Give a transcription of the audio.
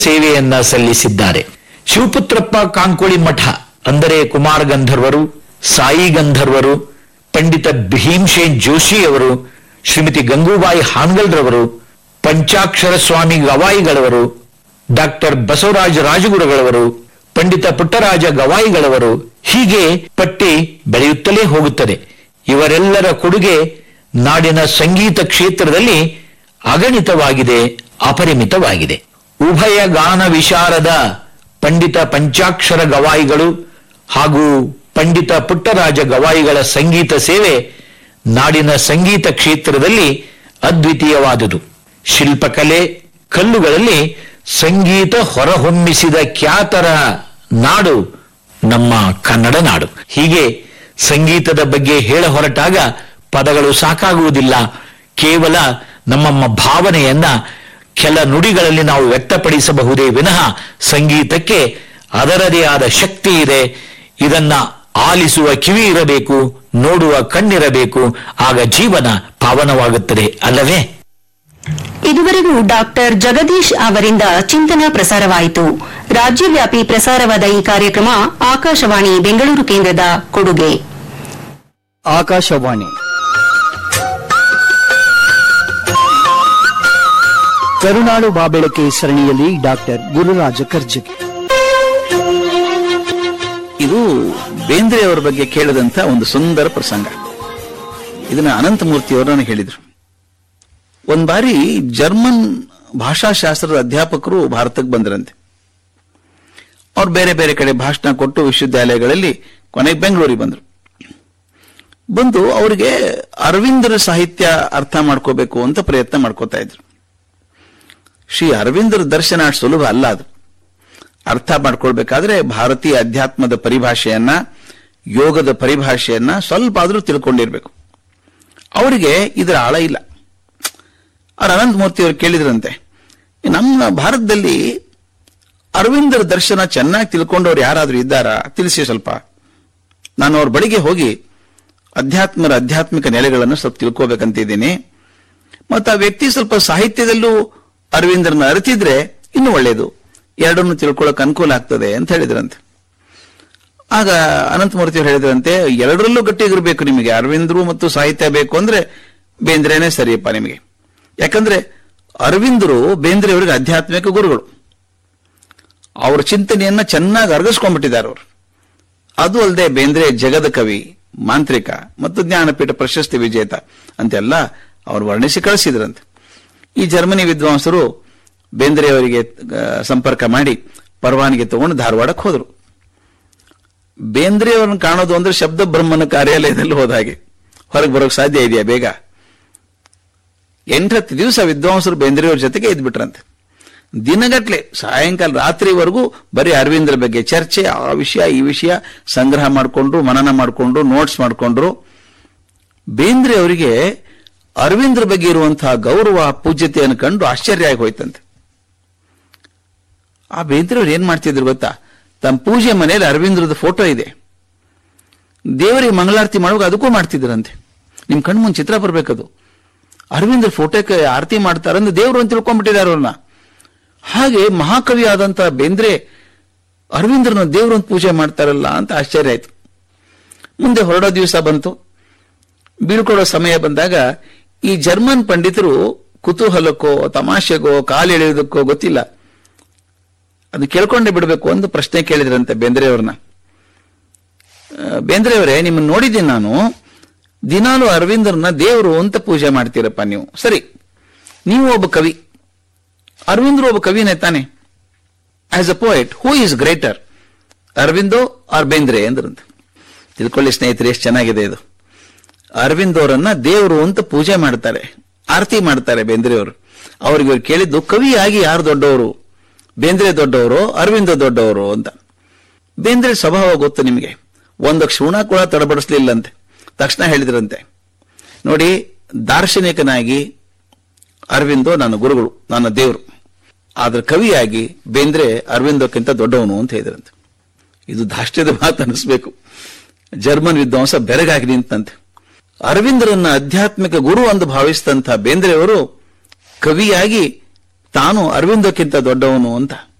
ಸೇವೆಯನ್ನ ಸಲ್ಲಿಸಿದ್ದಾರೆ ಶಿವಪುತ್ರಪ್ಪ ಕಾಂಕೋಳಿ ಮಠ ಅಂದರೆ ಕುಮಾರ ಗಂಧರ್ವರು ಸಾಯಿ ಗಂಧರ್ವರು ಪಂಡಿತ ಭೀಮ್ಸೇನ್ ಜೋಶಿ ಅವರು ಶ್ರೀಮತಿ ಗಂಗೂಬಾಯಿ ಹಾನ್ಗಲ್ರವರು ಪಂಚಾಕ್ಷರ ಸ್ವಾಮಿ ಗವಾಯಿಗಳವರು ಡಾಕ್ಟರ್ ಬಸವರಾಜ ರಾಜಗುರುಗಳವರು ಪಂಡಿತ ಪುಟ್ಟರಾಜ ಗವಾಯಿಗಳವರು ಹೀಗೆ ಪಟ್ಟಿ ಬೆಳೆಯುತ್ತಲೇ ಹೋಗುತ್ತದೆ ಇವರೆಲ್ಲರ ಕೊಡುಗೆ ನಾಡಿನ ಸಂಗೀತ ಕ್ಷೇತ್ರದಲ್ಲಿ ಅಗಣಿತವಾಗಿದೆ ಅಪರಿಮಿತವಾಗಿದೆ ಉಭಯ ಗಾನ ವಿಶಾರದ ಪಂಡಿತ ಪಂಚಾಕ್ಷರ ಗವಾಯಿಗಳು ಹಾಗೂ ಪಂಡಿತ ಪುಟ್ಟರಾಜ ಗವಾಯಿಗಳ ಸಂಗೀತ ಸೇವೆ ನಾಡಿನ ಸಂಗೀತ ಕ್ಷೇತ್ರದಲ್ಲಿ ಅದ್ವಿತೀಯವಾದುದು ಶಿಲ್ಪಕಲೆ ಕಲ್ಲುಗಳಲ್ಲಿ ಸಂಗೀತ ಹೊರಹೊಮ್ಮಿಸಿದ ಖ್ಯಾತರ ನಾಡು ನಮ್ಮ ಕನ್ನಡ ನಾಡು ಹೀಗೆ ಸಂಗೀತದ ಬಗ್ಗೆ ಹೇಳ ಹೊರಟಾಗ ಪದಗಳು ಸಾಕಾಗುವುದಿಲ್ಲ ಕೇವಲ ನಮ್ಮ ಭಾವನೆಯನ್ನ ಕೆಲ ನುಡಿಗಳಲ್ಲಿ ನಾವು ವ್ಯಕ್ತಪಡಿಸಬಹುದೇ ವಿನಃ ಸಂಗೀತಕ್ಕೆ ಅದರದೇ ಆದ ಶಕ್ತಿ ಇದೆ ಇದನ್ನ ಆಲಿಸುವ ಕಿವಿ ಇರಬೇಕು ನೋಡುವ ಕಣ್ಣಿರಬೇಕು ಆಗ ಜೀವನ ಪಾವನವಾಗುತ್ತದೆ ಅಲ್ಲವೇ ಇದುವರೆಗೂ ಡಾಕ್ಟರ್ ಜಗದೀಶ್ ಅವರಿಂದ ಚಿಂತನ ಪ್ರಸಾರವಾಯಿತು ರಾಜ್ಯವ್ಯಾಪಿ ಪ್ರಸಾರವಾದ ಈ ಕಾರ್ಯಕ್ರಮ ಆಕಾಶವಾಣಿ ಬೆಂಗಳೂರು ಕೇಂದ್ರದ ಕೊಡುಗೆ ಆಕಾಶವಾಣಿ ಕರುನಾಡು ಬಾಬೆಳಕೆ ಸರಣಿಯಲ್ಲಿ ಡಾಕ್ಟರ್ ಗುರುರಾಜ ಕರ್ಜಗಿ ಇದು ಬೇಂದ್ರೆಯವರ ಬಗ್ಗೆ ಕೇಳಿದಂತ ಒಂದು ಸುಂದರ ಪ್ರಸಂಗ ಇದನ್ನ ಅನಂತಮೂರ್ತಿಯವರು ನನಗೆ ಹೇಳಿದ್ರು ಒಂದ್ ಬಾರಿ ಜರ್ಮನ್ ಭಾಷಾಶಾಸ್ತ್ರದ ಅಧ್ಯಾಪಕರು ಭಾರತಕ್ಕೆ ಬಂದ್ರಂತೆ ಅವ್ರು ಬೇರೆ ಬೇರೆ ಕಡೆ ಭಾಷಣ ಕೊಟ್ಟು ವಿಶ್ವವಿದ್ಯಾಲಯಗಳಲ್ಲಿ ಕೊನೆಗೆ ಬೆಂಗಳೂರಿಗೆ ಬಂದ್ರು ಬಂದು ಅವರಿಗೆ ಅರವಿಂದರ ಸಾಹಿತ್ಯ ಅರ್ಥ ಮಾಡ್ಕೋಬೇಕು ಅಂತ ಪ್ರಯತ್ನ ಮಾಡ್ಕೋತಾ ಇದ್ರು ಶ್ರೀ ಅರವಿಂದರ ದರ್ಶನ ಅಷ್ಟು ಸುಲಭ ಅಲ್ಲ ಅದು ಅರ್ಥ ಮಾಡ್ಕೊಳ್ಬೇಕಾದ್ರೆ ಭಾರತೀಯ ಅಧ್ಯಾತ್ಮದ ಪರಿಭಾಷೆಯನ್ನ ಯೋಗದ ಪರಿಭಾಷೆಯನ್ನ ಸ್ವಲ್ಪ ಆದ್ರೂ ತಿಳ್ಕೊಂಡಿರ್ಬೇಕು ಅವರಿಗೆ ಇದರ ಆಳ ಇಲ್ಲ ಅವ್ರ ಅನಂತಮೂರ್ತಿ ಅವರು ಕೇಳಿದ್ರಂತೆ ನಮ್ಮ ಭಾರತದಲ್ಲಿ ಅರವಿಂದರ ದರ್ಶನ ಚೆನ್ನಾಗಿ ತಿಳ್ಕೊಂಡವ್ರು ಯಾರಾದ್ರೂ ಇದ್ದಾರಾ ತಿಳಿಸಿ ಸ್ವಲ್ಪ ನಾನು ಅವ್ರ ಬಳಿಗೆ ಹೋಗಿ ಅಧ್ಯಾತ್ಮರ ಆಧ್ಯಾತ್ಮಿಕ ನೆಲೆಗಳನ್ನು ಸ್ವಲ್ಪ ತಿಳ್ಕೋಬೇಕಂತಿದ್ದೀನಿ ಮತ್ತು ಆ ವ್ಯಕ್ತಿ ಸ್ವಲ್ಪ ಸಾಹಿತ್ಯದಲ್ಲೂ ಅರವಿಂದರನ್ನ ಅರಿತಿದ್ರೆ ಇನ್ನೂ ಒಳ್ಳೆಯದು ಎರಡನ್ನು ತಿಳ್ಕೊಳ್ಳೋಕೆ ಅನುಕೂಲ ಆಗ್ತದೆ ಅಂತ ಹೇಳಿದ್ರಂತೆ ಆಗ ಅನಂತಮೂರ್ತಿ ಅವರು ಹೇಳಿದ್ರಂತೆ ಎರಡರಲ್ಲೂ ಗಟ್ಟಿಗಿರ್ಬೇಕು ನಿಮಗೆ ಅರವಿಂದರು ಮತ್ತು ಸಾಹಿತ್ಯ ಬೇಕು ಅಂದ್ರೆ ಬೇಂದ್ರೆನೇ ಸರಿಯಪ್ಪ ನಿಮಗೆ ಯಾಕಂದ್ರೆ ಅರವಿಂದರು ಬೇಂದ್ರೆ ಅವರಿಗೆ ಆಧ್ಯಾತ್ಮಿಕ ಗುರುಗಳು ಅವರ ಚಿಂತನೆಯನ್ನ ಚೆನ್ನಾಗಿ ಅರ್ಗಿಸ್ಕೊಂಡ್ಬಿಟ್ಟಿದ್ದಾರೆ ಅವರು ಅದು ಅಲ್ಲದೆ ಬೇಂದ್ರೆ ಜಗದ ಕವಿ ಮಾಂತ್ರಿಕ ಮತ್ತು ಜ್ಞಾನಪೀಠ ಪ್ರಶಸ್ತಿ ವಿಜೇತ ಅಂತೆಲ್ಲ ಅವರು ವರ್ಣಿಸಿ ಕಳಿಸಿದ್ರಂತೆ ಈ ಜರ್ಮನಿ ವಿದ್ವಾಂಸರು ಬೇಂದ್ರೆಯವರಿಗೆ ಆ, ಸಂಪರ್ಕ ಮಾಡಿ ಪರವಾನಗಿ ತಗೊಂಡು ಧಾರವಾಡಕ್ಕೆ ಹೋದರು ಬೇಂದ್ರೆಯವರನ್ನು ಕಾಣೋದು ಅಂದ್ರೆ ಶಬ್ದ ಬ್ರಹ್ಮನ ಕಾರ್ಯಾಲಯದಲ್ಲಿ ಹೋದ ಹಾಗೆ ಹೊರಗೆ ಬರೋಕ್ ಸಾಧ್ಯ ಇದೆಯಾ ಬೇಗ ಎಂಟತ್ತು ದಿವಸ ವಿದ್ವಾಂಸರು ಬೇಂದ್ರೆಯವ್ರ ಜೊತೆಗೆ ಇದ್ಬಿಟ್ರಂತೆ ದಿನಗಟ್ಲೆ ಸಾಯಂಕಾಲ ರಾತ್ರಿವರೆಗೂ ಬರೀ ಅರವಿಂದ್ರ ಬಗ್ಗೆ ಚರ್ಚೆ ಆ ವಿಷಯ ಈ ವಿಷಯ ಸಂಗ್ರಹ ಮಾಡಿಕೊಂಡ್ರು ಮನನ ಮಾಡಿಕೊಂಡ್ರು ನೋಟ್ಸ್ ಮಾಡಿಕೊಂಡ್ರು ಬೇಂದ್ರೆ ಅವರಿಗೆ ಅರವಿಂದ್ರ ಬಗ್ಗೆ ಇರುವಂತಹ ಗೌರವ ಪೂಜ್ಯತೆಯನ್ನು ಕಂಡು ಆಶ್ಚರ್ಯ ಆಗಿ ಹೋಯ್ತಂತೆ ಆ ಬೇಂದ್ರೆ ಅವ್ರು ಏನ್ ಮಾಡ್ತಿದ್ರು ಗೊತ್ತಾ ತಮ್ಮ ಪೂಜೆ ಮನೆಯಲ್ಲಿ ಅರವಿಂದ್ರದ ಫೋಟೋ ಇದೆ ದೇವರಿಗೆ ಮಂಗಳಾರತಿ ಮಾಡುವಾಗ ಅದಕ್ಕೂ ಮಾಡ್ತಿದ್ರಂತೆ ನಿಮ್ ಕಣ್ಣು ಮುಂದೆ ಚಿತ್ರ ಬರ್ಬೇಕದು ಅರವಿಂದ್ರ ಫೋಟೋಕ್ಕೆ ಆರತಿ ಮಾಡ್ತಾರೆ ಅಂದ್ರೆ ದೇವರು ಅಂತ ತಿಳ್ಕೊಂಡ್ಬಿಟ್ಟಿದ್ದಾರೆ ಅವ್ರನ್ನ ಹಾಗೆ ಮಹಾಕವಿ ಆದಂತ ಬೇಂದ್ರೆ ಅರವಿಂದ್ರನ ದೇವರು ಅಂತ ಪೂಜೆ ಮಾಡ್ತಾರಲ್ಲ ಅಂತ ಆಶ್ಚರ್ಯ ಆಯ್ತು ಮುಂದೆ ಹೊರಡೋ ದಿವಸ ಬಂತು ಬೀಳ್ಕೊಡೋ ಸಮಯ ಬಂದಾಗ ಈ ಜರ್ಮನ್ ಪಂಡಿತರು ಕುತೂಹಲಕ್ಕೋ ತಮಾಷೆಗೋ ಕಾಲೆಳೆಯೋದಕ್ಕೋ ಗೊತ್ತಿಲ್ಲ ಅದು ಕೇಳ್ಕೊಂಡೇ ಬಿಡಬೇಕು ಒಂದು ಪ್ರಶ್ನೆ ಕೇಳಿದ್ರಂತೆ ಬೇಂದ್ರೆಯವ್ರನ್ನ ಆ, ಬೇಂದ್ರೆಯವರೇ ನಿಮ್ಮನ್ನು ನೋಡಿದ್ದೀನಿ ನಾನು ದಿನಾಲು ಅರವಿಂದರನ್ನ ದೇವರು ಅಂತ ಪೂಜೆ ಮಾಡ್ತೀರಪ್ಪ ನೀವು ಸರಿ ನೀವು ಒಬ್ಬ ಕವಿ ಅರವಿಂದ್ರು ಒಬ್ಬ ಕವಿನೇ ತಾನೆ as a poet who is greater Aurobindo or Bendre ಅಂದ್ರಂತೆ ತಿಳ್ಕೊಳ್ಳಿ ಸ್ನೇಹಿತರೆ ಎಷ್ಟು ಚೆನ್ನಾಗಿದೆ ಇದು ಅರವಿಂದ್ ಅವರನ್ನ ದೇವರು ಅಂತ ಪೂಜೆ ಮಾಡ್ತಾರೆ ಆರತಿ ಮಾಡ್ತಾರೆ ಬೇಂದ್ರೆಯವರು ಅವ್ರಿಗೆ ಇವ್ರು ಕೇಳಿದ್ದು ಕವಿಯಾಗಿ ಯಾರು ದೊಡ್ಡವರು ಬೇಂದ್ರೆ ದೊಡ್ಡವರು ಅರವಿಂದ ದೊಡ್ಡವರು ಅಂತ ಬೇಂದ್ರೆ ಸ್ವಭಾವ ಗೊತ್ತು ನಿಮಗೆ ಒಂದು ಕ್ಷಣ ಕೂಡ ತಡಬಡಿಸ್ಲಿಲ್ಲಂತೆ ತಕ್ಷಣ ಹೇಳಿದ್ರಂತೆ ನೋಡಿ ದಾರ್ಶನಿಕನಾಗಿ ಅರವಿಂದೋ ನನ್ನ ಗುರುಗಳು ನನ್ನ ದೇವರು ಆದ್ರೆ ಕವಿಯಾಗಿ ಬೇಂದ್ರೆ ಅರವಿಂದಕ್ಕಿಂತ ದೊಡ್ಡವನು ಅಂತ ಹೇಳಿದ್ರಂತೆ ಇದು ಧಾಷ್ಟ್ಯದ ಮಾತು ಅನಿಸ್ಬೇಕು ಜರ್ಮನ್ ವಿದ್ವಾಂಸ ಬೆರಗಾಗಿ ನಿಂತಂತೆ ಅರವಿಂದರನ್ನ ಆಧ್ಯಾತ್ಮಿಕ ಗುರು ಎಂದು ಭಾವಿಸಿದಂಥ ಬೇಂದ್ರೆಯವರು ಕವಿಯಾಗಿ ತಾನು ಅರವಿಂದಕ್ಕಿಂತ ದೊಡ್ಡವನು ಅಂತ